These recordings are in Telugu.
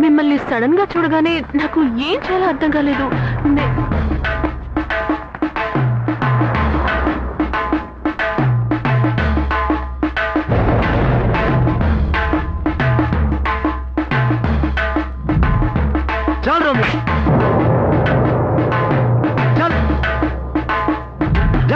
మిమ్మల్ని సడన్ గా చూడగానే నాకు ఏం చేయాలో అర్థం కాలేదు నే- चल रोमियो चल जा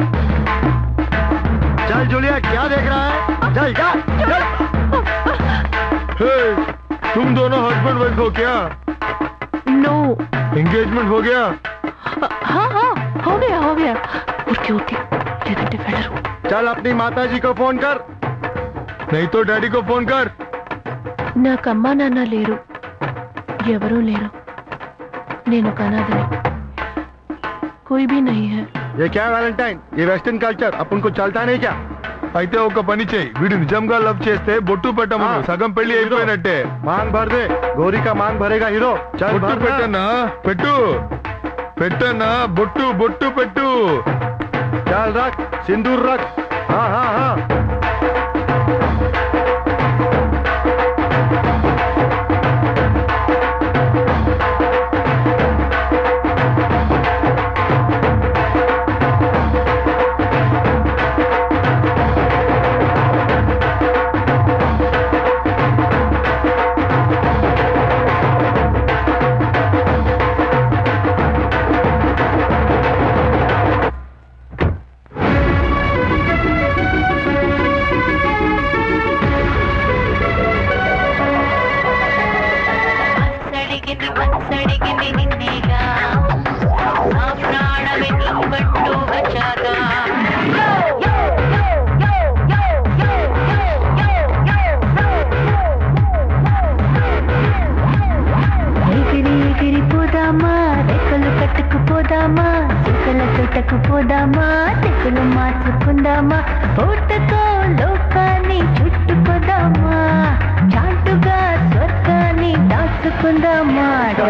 चल जूलिया क्या देख रहा है चल जा चल हे, तुम दोनों हस्बैंड वाइफ हो क्या नो एंगेजमेंट हो गया हाँ हाँ हो गया हो गया ఊరికే ఊరికే లేదంటే వెళ్ళరు चल अपनी माता जी को फोन कर नहीं तो डैडी को फोन कर నాకు అమ్మా నాన్న లేరు ఎవరూ లేరు నేను ఒక అనాథని कोई भी नहीं है ये क्या वैलेंटाइन ये वेस्टर्न कल्चर अपन को चलता नहीं क्या అయితే ఒక పని చేయి వీడు నిజంగా లవ్ చేస్తే బొట్టు పెట్టమను ఆ. సగం పెళ్లి అయిపోయినట్టే मांग भर दे गौरी का मांग भरेगा हीरो चल బొట్టు भर ना। పెట్టన్నా పెట్టు పెట్టన్నా బొట్టు బొట్టు పెట్టు चल रख सिंदूर रख हाँ हाँ हाँ మనసడిగింది మనసడిగింది నిన్నేగా నా ప్రాణమే నీ బండు వచ్చాగా ఎగిరి ఎగిరి పోదామా రెక్కలు కట్టుకుపోదామా చుక్కల తోటకు పోదామా తెక్కులు మార్చుకుందామా ఓటకో లోకాన్ని చుట్టుకోదామా చాటుగా స్వర్గాన్ని దాచుకుందామా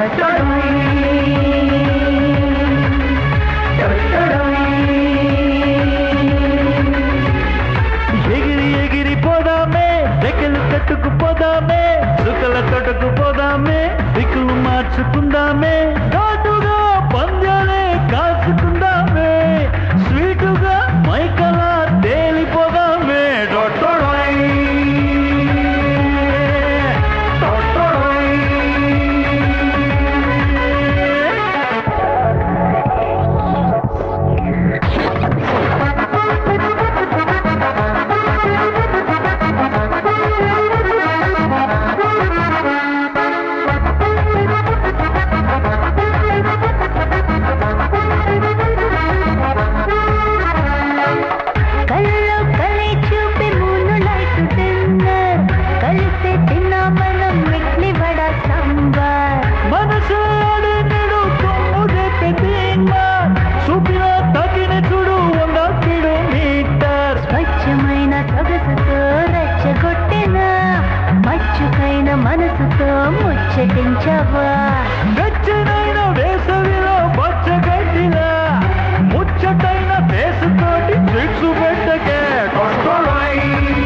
ఎగిరి ఎగిరి పోదామే రెక్కలు కట్టుకు పోదామే చుక్కల తోటకు పోదామే దిక్కులు మార్చుకుందామే ఘాటుగా పందాలే కాచుకుందామే స్వీటుగా మైకలా తేలిపోదామే డొట్టొడొయ్. డొట్టొడొయ్. కళ్ళలో కలే చూపి మూను లైట్ డిన్నర్ కలిసి తిన్నా మనం ఇడ్లీ వడ సాంబార్ మనసు ఆడినడు కొమ్ముదే పెద్దీన్మార్ చూపిన తగిన చూడు వంద కిలోమీటర్ స్వచ్ఛమైన సొగసుతో రెచ్చగొట్టిన మచ్చుకైన మనసుతో ముచ్చటించవా వెచ్చనైన వేసవిలో పచ్చగడ్డిలా ముచ్చటైన వేసుకోటి ట్రిక్స్ పెట్టకే డొట్టొడొయ్.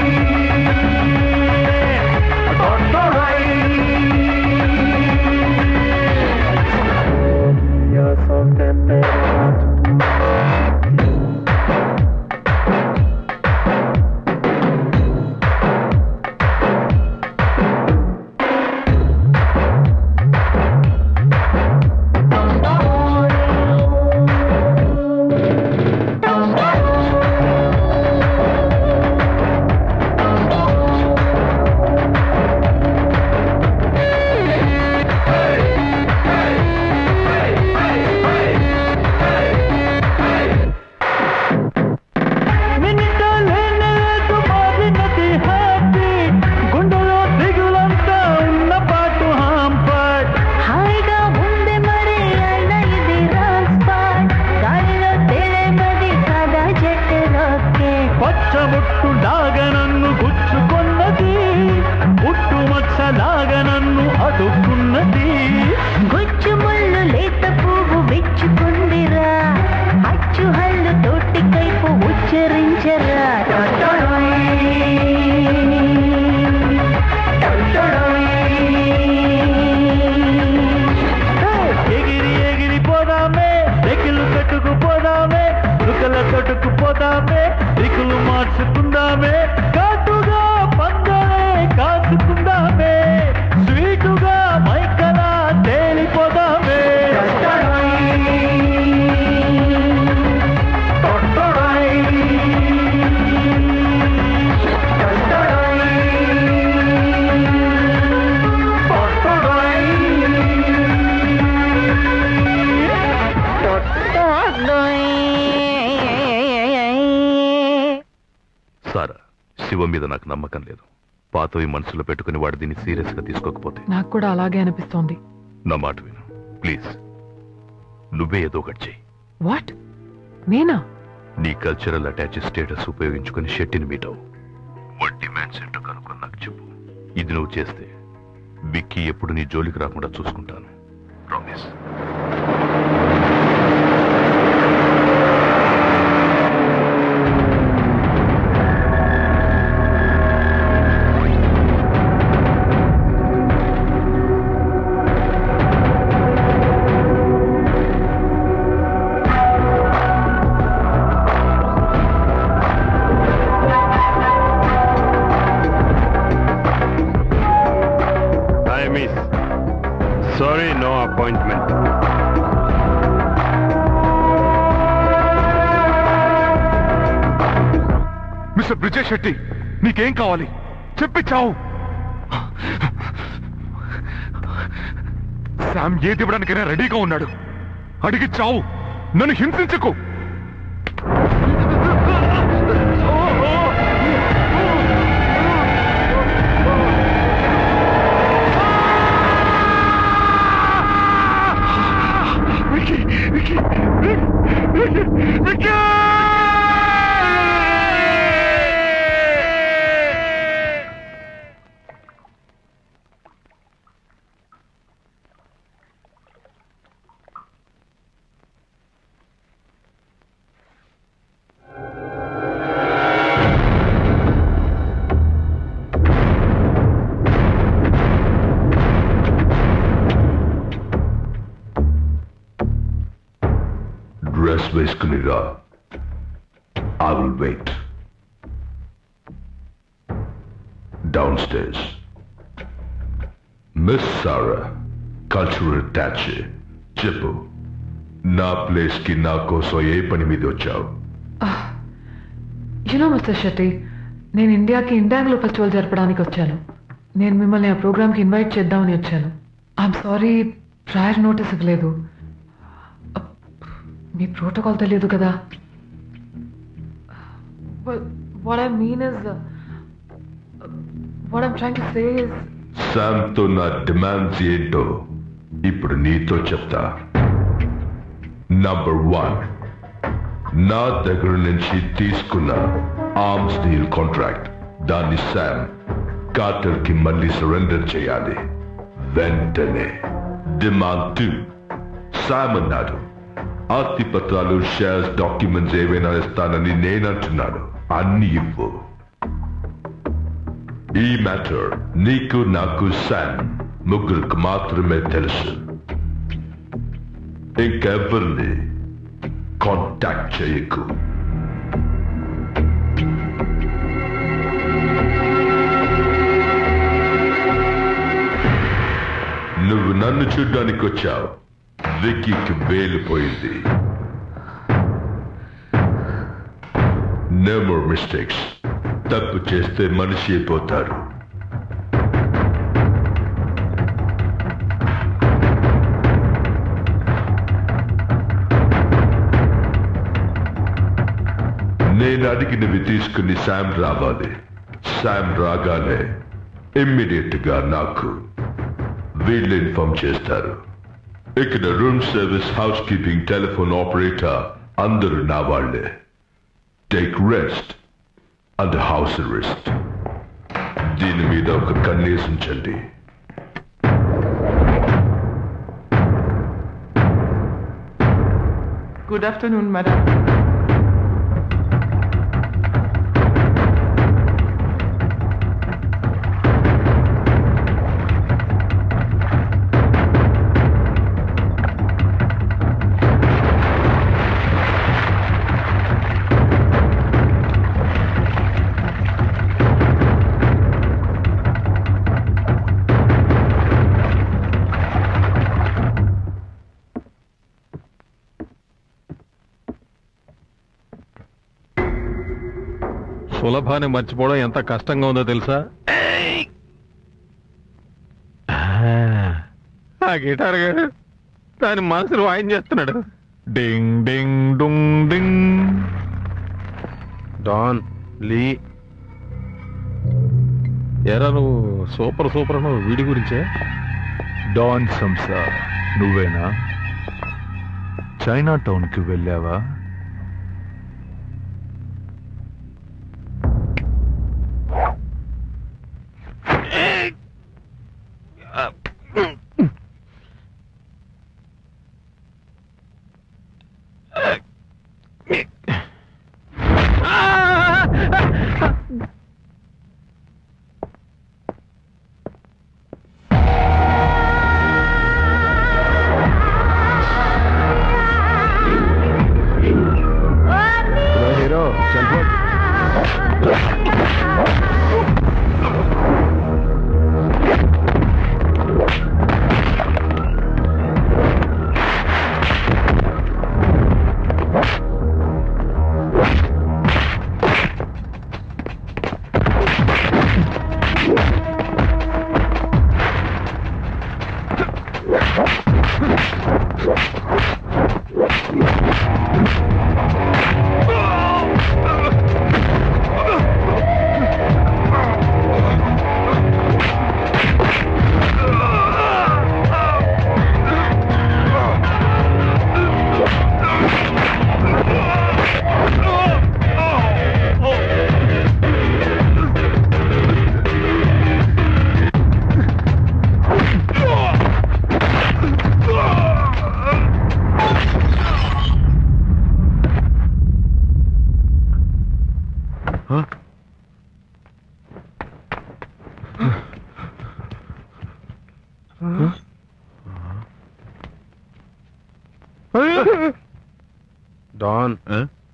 డొట్టొడొయ్. You're so temperamental. మినిటాలేనేదు మారినది హ్యాపీ గుండెలో దిగులంతా ఉన్న పాటు హాంపట్ హాయిగా ఉంది మరి అయిన ఇది రాంగ్ స్పాట్ గాలిలో తేలే మది కదా జట్టు రాకెట్ పచ్చబొట్టు లాగా నన్ను గుచ్చుకున్నది పుట్టు మచ్చలాగా నన్ను అదుక్కున్నది గుచ్చు ముళ్ళు లేత పువ్వు విచ్చుకుందిరా అచ్చు హల్లు తోటి కైపు ఉచ్చరించరా టొటొడొయ్. టొటొడొయ్. శివ మీద నాకు నమ్మకం లేదు పాతవి మనసులో పెట్టుకుని వాడు దీన్ని సీరియస్ గా తీసుకోకపోతే నాకు కూడా అలాగే అనిపిస్తోంది నా మాట విను ప్లీజ్ నువ్వే ఏదో ఒకటి చెయ్యి వాట్ నేనా నీ కల్చరల్ అటాచ్ స్టేటస్ ఉపయోగించుకుని షెట్టిని మీట్ అవు వాట్ డిమాండ్స్ ఏంటో కనుక్కొని నాకు చెప్పు ఇది నువ్వు చేస్తే విక్కీ ఎప్పుడు నీ జోలికి రాకుండా చూసుకుంటాను promise Hi, miss. Sorry, no appointment. Mister Brijesh Shetty నీకేం కావాలి చెప్పి చావు శామ్ ఏది ఇవ్వడానికైనా రెడీగా ఉన్నాడు అడిగి చావు నన్ను హింసించకు విక్కీ, విక్కీ, విక్కీ, విక్కీ! డ్రెస్ వేసుకుని రా I will wait downstairs miss Sara cultural attache చెప్పు నా ప్లేస్ కి నా కోసం ఏ పని మీద వచ్చావు యునో మిస్టర్ శెట్టి నేను ఇండియాకి ఇండియాగ్లో ఫెస్టివల్ జరపడానికి వచ్చాను నేను మిమ్మల్ని ఆ ప్రోగ్రామ్కి ఇన్వైట్ చేద్దామని వచ్చాను ఐఎమ్ సారీ ప్రయర్ నోటీస్ ఇవ్వలేదు అప్, మీ ప్రోటోకాల్ తెలియదు కదా what I mean is what I'm trying to say is శామ్తో నా డిమాండ్స్ ఏంటో ఇప్పుడు నీతో చెప్తా నంబర్ వన్ నా దగ్గర నుంచి తీసుకున్న ఆర్మ్స్ డీల్ కాంట్రాక్ట్ దాన్ని శామ్ కార్టర్ కి మళ్ళీ సరెండర్ చేయాలి వెంటనే డిమాండ్ టూ శామ్ అన్నాడు ఆస్తి పత్రాలు షేర్స్ డాక్యుమెంట్స్ ఏవైనా ఇస్తానని నేనంటున్నాను అన్ని ఇవ్వు ఈ మ్యాటర్ నీకు నాకు శామ్ ముగ్గురికి మాత్రమే తెలుసు ఇంకెవరిని కాంటాక్ట్ చేయకు నువ్వు నన్ను చూడ్డానికి వచ్చావు విక్కీకి వేలిపోయింది నో మోర్ మిస్టేక్స్ తప్పు చేస్తే మనిషి అయిపోతారు నేను అడిగినవి తీసుకుని శామ్ రావాలి శామ్ రాగానే ఇమ్మీడియట్ గా నాకు వీళ్ళు ఇన్ఫార్మ్ చేస్తారు ఇక్కడ room service housekeeping telephone operator అందరూ నా వాళ్ళే take rest and house rest దీని మీద ఒక కన్నేసి ఉంచండి గుడ్ ఆఫ్టర్నూన్ మేడం సులభాన్ని మర్చిపోవడం ఎంత కష్టంగా ఉందో తెలుసా ఆ గిటార్ గారు దాని మనసులు వాయిన్ చేస్తున్నాడు డింగ్ డింగ్ డుంగ్ డింగ్ డాన్ లీ ఎరా నువ్వు సూపర్ సూపర్ అను వీడి గురించే డాన్ సంసా నువ్వేనా చైనా టౌన్కి వెళ్ళావా హీరో చల్ డాన్